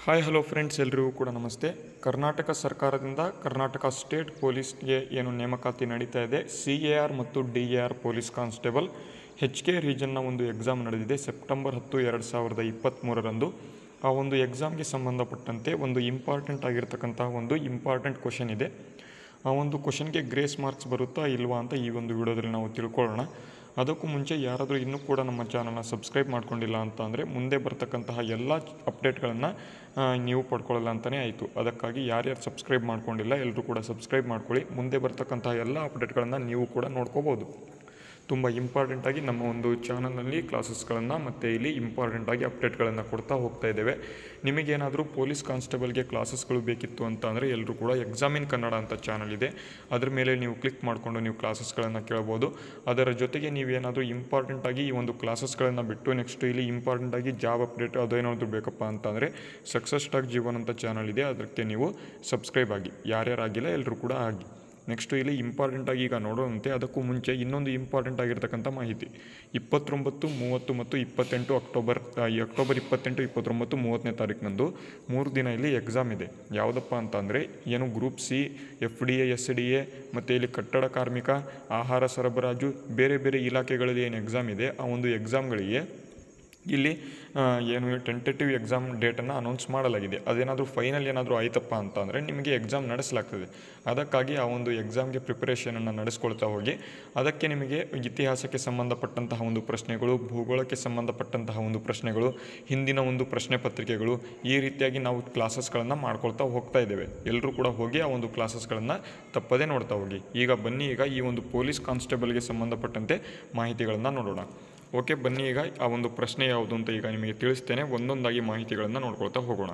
hi hello friends ಎಲ್ರಿಗೂ ಕೂಡ ನಮಸ್ತೆ ಕರ್ನಾಟಕ ಸರ್ಕಾರದಿಂದ ಕರ್ನಾಟಕ ಸ್ಟೇಟ್ ಪೊಲೀಸ್ಗೆ ಏನು ನೇಮಕಾತಿ ನಡೀತಾ ಇದೆ ಸಿ ಎ ಆರ್ ಮತ್ತು D A R police constable H K ರೀಜನ್ನ ಒಂದು ಎಕ್ಸಾಮ್ ನಡೆದಿದೆ ಸೆಪ್ಟೆಂಬರ್ ಹತ್ತು ಎರಡು ಸಾವಿರದ ಇಪ್ಪತ್ತ್ಮೂರರಂದು ಆ ಒಂದು ಎಕ್ಸಾಮ್ಗೆ ಸಂಬಂಧಪಟ್ಟಂತೆ ಒಂದು ಇಂಪಾರ್ಟೆಂಟ್ ಆಗಿರ್ತಕ್ಕಂಥ ಒಂದು ಇಂಪಾರ್ಟೆಂಟ್ ಕ್ವಶನ್ ಇದೆ ಆ ಒಂದು ಕ್ವಶನ್ಗೆ ಗ್ರೇಸ್ ಮಾರ್ಕ್ಸ್ ಬರುತ್ತಾ ಇಲ್ವಾ ಅಂತ ಈ ಒಂದು ವಿಡಿಯೋದಲ್ಲಿ ನಾವು ತಿಳ್ಕೊಳ್ಳೋಣ ಅದಕ್ಕೂ ಮುಂಚೆ ಯಾರಾದರೂ ಇನ್ನೂ ಕೂಡ ನಮ್ಮ ಚಾನಲ್ನ ಸಬ್ಸ್ಕ್ರೈಬ್ ಮಾಡ್ಕೊಂಡಿಲ್ಲ ಅಂತ ಅಂದರೆ ಮುಂದೆ ಬರ್ತಕ್ಕಂತಹ ಎಲ್ಲ ಅಪ್ಡೇಟ್ಗಳನ್ನು ನೀವು ಪಡ್ಕೊಳ್ಳಲ್ಲ ಅಂತಲೇ ಆಯಿತು ಅದಕ್ಕಾಗಿ ಯಾರ್ಯಾರು ಸಬ್ಸ್ಕ್ರೈಬ್ ಮಾಡ್ಕೊಂಡಿಲ್ಲ ಎಲ್ಲರೂ ಕೂಡ ಸಬ್ಸ್ಕ್ರೈಬ್ ಮಾಡ್ಕೊಳ್ಳಿ ಮುಂದೆ ಬರ್ತಕ್ಕಂತಹ ಎಲ್ಲ ಅಪ್ಡೇಟ್ಗಳನ್ನು ನೀವು ಕೂಡ ನೋಡ್ಕೋಬೋದು ತುಂಬ ಇಂಪಾರ್ಟೆಂಟಾಗಿ ನಮ್ಮ ಒಂದು ಚಾನಲ್ನಲ್ಲಿ ಕ್ಲಾಸಸ್ಗಳನ್ನು ಮತ್ತು ಇಲ್ಲಿ ಇಂಪಾರ್ಟೆಂಟಾಗಿ ಅಪ್ಡೇಟ್ಗಳನ್ನು ಕೊಡ್ತಾ ಹೋಗ್ತಾ ಇದ್ದೇವೆ ನಿಮಗೇನಾದರೂ ಪೊಲೀಸ್ ಕಾನ್ಸ್ಟೇಬಲ್ಗೆ ಕ್ಲಾಸಸ್ಗಳು ಬೇಕಿತ್ತು ಅಂತ ಅಂದರೆ ಎಲ್ಲರೂ ಕೂಡ ಎಕ್ಸಾಮಿನ್ ಕನ್ನಡ ಅಂತ ಚಾನಲ್ ಇದೆ ಅದ್ರ ಮೇಲೆ ನೀವು ಕ್ಲಿಕ್ ಮಾಡಿಕೊಂಡು ನೀವು ಕ್ಲಾಸಸ್ಗಳನ್ನು ಕೇಳ್ಬೋದು ಅದರ ಜೊತೆಗೆ ನೀವೇನಾದರೂ ಇಂಪಾರ್ಟೆಂಟಾಗಿ ಈ ಒಂದು ಕ್ಲಾಸಸ್ಗಳನ್ನು ಬಿಟ್ಟು ನೆಕ್ಸ್ಟ್ ಇಲ್ಲಿ ಇಂಪಾರ್ಟೆಂಟಾಗಿ ಜಾಬ್ ಅಪ್ಡೇಟ್ ಅದೇನಾದರೂ ಬೇಕಪ್ಪ ಅಂತಂದರೆ ಸಕ್ಸಸ್ ಟಾಕ್ ಜೀವನ್ ಅಂತ ಚಾನಲ್ ಇದೆ ಅದಕ್ಕೆ ನೀವು ಸಬ್ಸ್ಕ್ರೈಬ್ ಆಗಿ ಯಾರ್ಯಾರಾಗಿಲ್ಲ ಎಲ್ಲರೂ ಕೂಡ ಆಗಿ ನೆಕ್ಸ್ಟು ಇಲ್ಲಿ ಇಂಪಾರ್ಟೆಂಟಾಗಿ ಈಗ ನೋಡೋದಂತೆ ಅದಕ್ಕೂ ಮುಂಚೆ ಇನ್ನೊಂದು ಇಂಪಾರ್ಟೆಂಟ್ ಆಗಿರ್ತಕ್ಕಂಥ ಮಾಹಿತಿ ಇಪ್ಪತ್ತೊಂಬತ್ತು ಮೂವತ್ತು ಮತ್ತು ಇಪ್ಪತ್ತೆಂಟು ಅಕ್ಟೋಬರ್ ಆ, ಈ ಅಕ್ಟೋಬರ್ ಇಪ್ಪತ್ತೆಂಟು ಇಪ್ಪತ್ತೊಂಬತ್ತು ಮೂವತ್ತನೇ ತಾರೀಕಿನಂದು ಮೂರು ದಿನ ಇಲ್ಲಿ ಎಕ್ಸಾಮ್ ಇದೆ ಯಾವುದಪ್ಪ ಅಂತ ಅಂದರೆ ಏನು group C F D A S D A ಮತ್ತು ಇಲ್ಲಿ ಕಟ್ಟಡ ಕಾರ್ಮಿಕ ಆಹಾರ ಸರಬರಾಜು ಬೇರೆ ಬೇರೆ ಇಲಾಖೆಗಳಲ್ಲಿ ಏನು ಎಕ್ಸಾಮ್ ಇದೆ ಆ ಒಂದು ಎಕ್ಸಾಮ್ಗಳಿಗೆ ಇಲ್ಲಿ ಆ, ಏನು ಟೆಂಟೇಟಿವ್ ಎಕ್ಸಾಮ್ ಡೇಟನ್ನು ಅನೌನ್ಸ್ ಮಾಡಲಾಗಿದೆ ಅದೇನಾದರೂ ಫೈನಲ್ ಏನಾದರೂ ಆಯ್ತಪ್ಪ ಅಂತ ಅಂದರೆ ನಿಮಗೆ ಎಕ್ಸಾಮ್ ನಡೆಸಲಾಗ್ತದೆ ಅದಕ್ಕಾಗಿ ಆ ಒಂದು ಎಕ್ಸಾಮ್ಗೆ ಪ್ರಿಪರೇಷನನ್ನು ನಡೆಸ್ಕೊಳ್ತಾ ಹೋಗಿ ಅದಕ್ಕೆ ನಿಮಗೆ ಇತಿಹಾಸಕ್ಕೆ ಸಂಬಂಧಪಟ್ಟಂತಹ ಒಂದು ಪ್ರಶ್ನೆಗಳು ಭೂಗೋಳಕ್ಕೆ ಸಂಬಂಧಪಟ್ಟಂತಹ ಒಂದು ಪ್ರಶ್ನೆಗಳು ಹಿಂದಿನ ಒಂದು ಪ್ರಶ್ನೆ ಪತ್ರಿಕೆಗಳು ಈ ರೀತಿಯಾಗಿ ನಾವು ಕ್ಲಾಸಸ್ಗಳನ್ನು ಮಾಡ್ಕೊಳ್ತಾ ಹೋಗ್ತಾ ಇದ್ದೇವೆ ಎಲ್ಲರೂ ಕೂಡ ಹೋಗಿ ಆ ಒಂದು ಕ್ಲಾಸಸ್ಗಳನ್ನು ತಪ್ಪದೇ ನೋಡ್ತಾ ಹೋಗಿ ಈಗ ಬನ್ನಿ ಈಗ ಈ ಒಂದು ಪೊಲೀಸ್ ಕಾನ್ಸ್ಟೇಬಲ್ಗೆ ಸಂಬಂಧಪಟ್ಟಂತೆ ಮಾಹಿತಿಗಳನ್ನು ನೋಡೋಣ ಓಕೆ ಬನ್ನಿ ಈಗ ಆ ಒಂದು ಪ್ರಶ್ನೆ ಯಾವುದು ಅಂತ ಈಗ ನಿಮಗೆ ತಿಳಿಸ್ತೇನೆ ಒಂದೊಂದಾಗಿ ಮಾಹಿತಿಗಳನ್ನು ನೋಡ್ಕೊಳ್ತಾ ಹೋಗೋಣ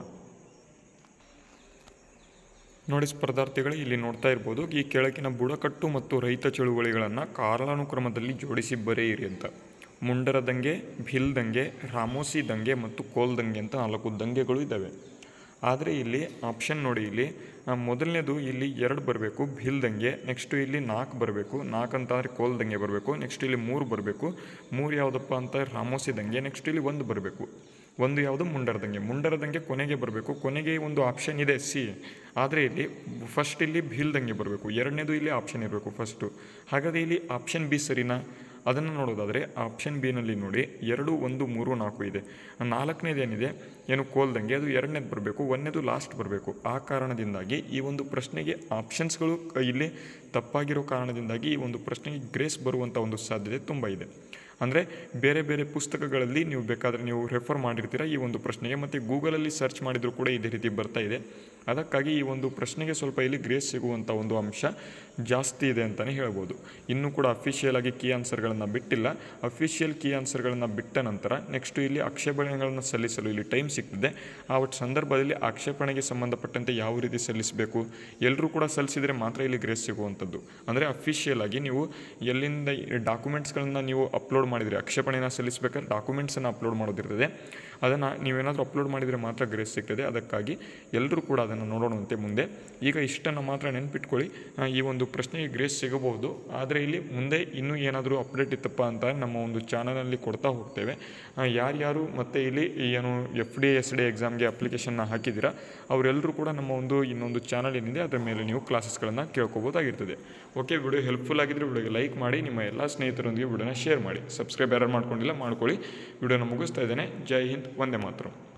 ನೋಡಿ ಸ್ಪರ್ಧಾರ್ಥಿಗಳು ಇಲ್ಲಿ ನೋಡ್ತಾ ಇರ್ಬೋದು ಈ ಕೆಳಗಿನ ಬುಡಕಟ್ಟು ಮತ್ತು ರೈತ ಚಳುವಳಿಗಳನ್ನು ಕಾಲಾನುಕ್ರಮದಲ್ಲಿ ಜೋಡಿಸಿ ಬರೆಯಿರಿ ಅಂತ ಮುಂಡರ ದಂಗೆ ಭಿಲ್ ದಂಗೆ ರಾಮೋಸಿ ದಂಗೆ ಮತ್ತು ಕೋಲ್ ದಂಗೆ ಅಂತ ನಾಲ್ಕು ದಂಗೆಗಳು ಇದ್ದಾವೆ ಆದರೆ ಇಲ್ಲಿ ಆಪ್ಷನ್ ನೋಡಿ ಇಲ್ಲಿ ಆ, ಮೊದಲನೇದು ಇಲ್ಲಿ ಎರಡು ಬರಬೇಕು ಭಿಲ್ ದಂಗೆ ನೆಕ್ಸ್ಟು ಇಲ್ಲಿ ನಾಲ್ಕು ಬರಬೇಕು ನಾಲ್ಕು ಅಂತ ಅಂದರೆ ಕೋಲ್ ದಂಗೆ ಬರಬೇಕು ನೆಕ್ಸ್ಟ್ ಇಲ್ಲಿ ಮೂರು ಬರಬೇಕು ಮೂರು ಯಾವುದಪ್ಪ ಅಂತ ರಾಮೋಸಿ ದಂಗೆ ನೆಕ್ಸ್ಟ್ ಇಲ್ಲಿ ಒಂದು ಬರಬೇಕು ಒಂದು ಯಾವುದು ಮುಂಡರದಂಗೆ ಮುಂಡರದಂಗೆ ಕೊನೆಗೆ ಬರಬೇಕು ಕೊನೆಗೆ ಒಂದು ಆಪ್ಷನ್ ಇದೆ ಸಿ ಆದರೆ ಇಲ್ಲಿ ಫಸ್ಟ್ ಇಲ್ಲಿ ಭೀಲ್ದಂಗೆ ಬರಬೇಕು ಎರಡನೇದು ಇಲ್ಲಿ ಆಪ್ಷನ್ ಇರಬೇಕು ಫಸ್ಟು ಹಾಗಾದರೆ ಇಲ್ಲಿ ಆಪ್ಷನ್ ಬಿ ಸರಿನಾ ಅದನ್ನು ನೋಡೋದಾದರೆ ಆಪ್ಷನ್ ಬಿನಲ್ಲಿ ನೋಡಿ ಎರಡು ಒಂದು ಮೂರು ನಾಲ್ಕು ಇದೆ ನಾಲ್ಕನೇದು ಏನಿದೆ ಏನು ಕೋಲ್ದಂಗೆ ಅದು ಎರಡನೇದು ಬರಬೇಕು ಒಂದನೇದು ಲಾಸ್ಟ್ ಬರಬೇಕು ಆ ಕಾರಣದಿಂದಾಗಿ ಈ ಒಂದು ಪ್ರಶ್ನೆಗೆ ಆಪ್ಷನ್ಸ್ಗಳು ಇಲ್ಲಿ ತಪ್ಪಾಗಿರೋ ಕಾರಣದಿಂದಾಗಿ ಈ ಒಂದು ಪ್ರಶ್ನೆಗೆ ಗ್ರೇಸ್ ಬರುವಂಥ ಒಂದು ಸಾಧ್ಯತೆ ತುಂಬ ಇದೆ ಅಂದರೆ ಬೇರೆ ಬೇರೆ ಪುಸ್ತಕಗಳಲ್ಲಿ ನೀವು ಬೇಕಾದರೆ ನೀವು ರೆಫರ್ ಮಾಡಿರ್ತೀರ ಈ ಒಂದು ಪ್ರಶ್ನೆಗೆ ಮತ್ತು ಗೂಗಲಲ್ಲಿ ಸರ್ಚ್ ಮಾಡಿದರೂ ಕೂಡ ಇದೇ ರೀತಿ ಬರ್ತಾ ಇದೆ ಅದಕ್ಕಾಗಿ ಈ ಒಂದು ಪ್ರಶ್ನೆಗೆ ಸ್ವಲ್ಪ ಇಲ್ಲಿ ಗ್ರೇಸ್ ಸಿಗುವಂಥ ಒಂದು ಅಂಶ ಜಾಸ್ತಿ ಇದೆ ಅಂತಲೇ ಹೇಳ್ಬೋದು ಇನ್ನೂ ಕೂಡ ಅಫಿಷಿಯಲ್ ಆಗಿ ಕೀ ಆನ್ಸರ್ಗಳನ್ನು ಬಿಟ್ಟಿಲ್ಲ ಅಫಿಷಿಯಲ್ ಕೀ ಆನ್ಸರ್ಗಳನ್ನು ಬಿಟ್ಟ ನಂತರ ನೆಕ್ಸ್ಟು ಇಲ್ಲಿ ಆಕ್ಷೇಪಣೆಗಳನ್ನು ಸಲ್ಲಿಸಲು ಇಲ್ಲಿ ಟೈಮ್ ಸಿಗ್ತದೆ ಆ ಒಟ್ಟು ಸಂದರ್ಭದಲ್ಲಿ ಆಕ್ಷೇಪಣೆಗೆ ಸಂಬಂಧಪಟ್ಟಂತೆ ಯಾವ ರೀತಿ ಸಲ್ಲಿಸಬೇಕು ಎಲ್ಲರೂ ಕೂಡ ಸಲ್ಲಿಸಿದರೆ ಮಾತ್ರ ಇಲ್ಲಿ ಗ್ರೇಸ್ ಸಿಗುವಂಥದ್ದು ಅಂದರೆ ಅಫಿಷಿಯಲ್ ಆಗಿ ನೀವು ಎಲ್ಲಿಂದ ಡಾಕ್ಯುಮೆಂಟ್ಸ್ಗಳನ್ನು ನೀವು ಅಪ್ಲೋಡ್ ಮಾಡಿದರೆ ಆಕ್ಷೇಪಣೆನ ಸಲ್ಲಿಸಬೇಕಾದ್ರೆ ಡಾಕ್ಯುಮೆಂಟ್ಸನ್ನು ಅಪ್ಲೋಡ್ ಮಾಡೋದಿರ್ತದೆ ಅದನ್ನು ನೀವೇನಾದರೂ ಅಪ್ಲೋಡ್ ಮಾಡಿದರೆ ಮಾತ್ರ ಗ್ರೇಸ್ ಸಿಗ್ತದೆ ಅದಕ್ಕಾಗಿ ಎಲ್ಲರೂ ಕೂಡ ಅದನ್ನು ನೋಡೋಣಂತೆ ಮುಂದೆ ಈಗ ಇಷ್ಟನ್ನು ಮಾತ್ರ ನೆನ್ಪಿಟ್ಕೊಳ್ಳಿ ಆ, ಈ ಒಂದು ಪ್ರಶ್ನೆಗೆ ಗ್ರೇಸ್ ಸಿಗಬಹುದು ಆದರೆ ಇಲ್ಲಿ ಮುಂದೆ ಇನ್ನೂ ಏನಾದರೂ ಅಪ್ಡೇಟ್ ಇತ್ತಪ್ಪ ಅಂತ ನಮ್ಮ ಒಂದು ಚಾನಲಲ್ಲಿ ಕೊಡ್ತಾ ಹೋಗ್ತೇವೆ ಆ, ಯಾರ್ಯಾರು ಮತ್ತು ಇಲ್ಲಿ ಏನು ಎಫ್ ಡಿ ಎಸ್ ಡಿ ಎಕ್ಸಾಮ್ಗೆ ಅಪ್ಲಿಕೇಶನ್ನ ಹಾಕಿದ್ದೀರಾ ಅವರೆಲ್ಲರೂ ಕೂಡ ನಮ್ಮ ಒಂದು ಇನ್ನೊಂದು ಚಾನಲ್ ಏನಿದೆ ಅದರ ಮೇಲೆ ನೀವು ಕ್ಲಾಸಸ್ಗಳನ್ನು ಕೇಳ್ಕೊಬೋದಾಗಿರ್ತದೆ ಓಕೆ ವಿಡಿಯೋ ಹೆಲ್ಪ್ಫುಲ್ ಆಗಿದ್ದರೆ ವಿಡಿಯೋಗೆ ಲೈಕ್ ಮಾಡಿ ನಿಮ್ಮ ಎಲ್ಲ ಸ್ನೇಹಿತರೊಂದಿಗೆ ವಿಡಿಯೋನ ಶೇರ್ ಮಾಡಿ ಸಬ್ಸ್ಕ್ರೈಬ್ ಯಾರು ಮಾಡ್ಕೊಂಡಿಲ್ಲ ಮಾಡ್ಕೊಳ್ಳಿ ವಿಡಿಯೋನ ಮುಗಿಸ್ತಾ ಇದ್ದೇನೆ ಜೈ ಹಿಂದ್ ವಂದೇ ಮಾತರಂ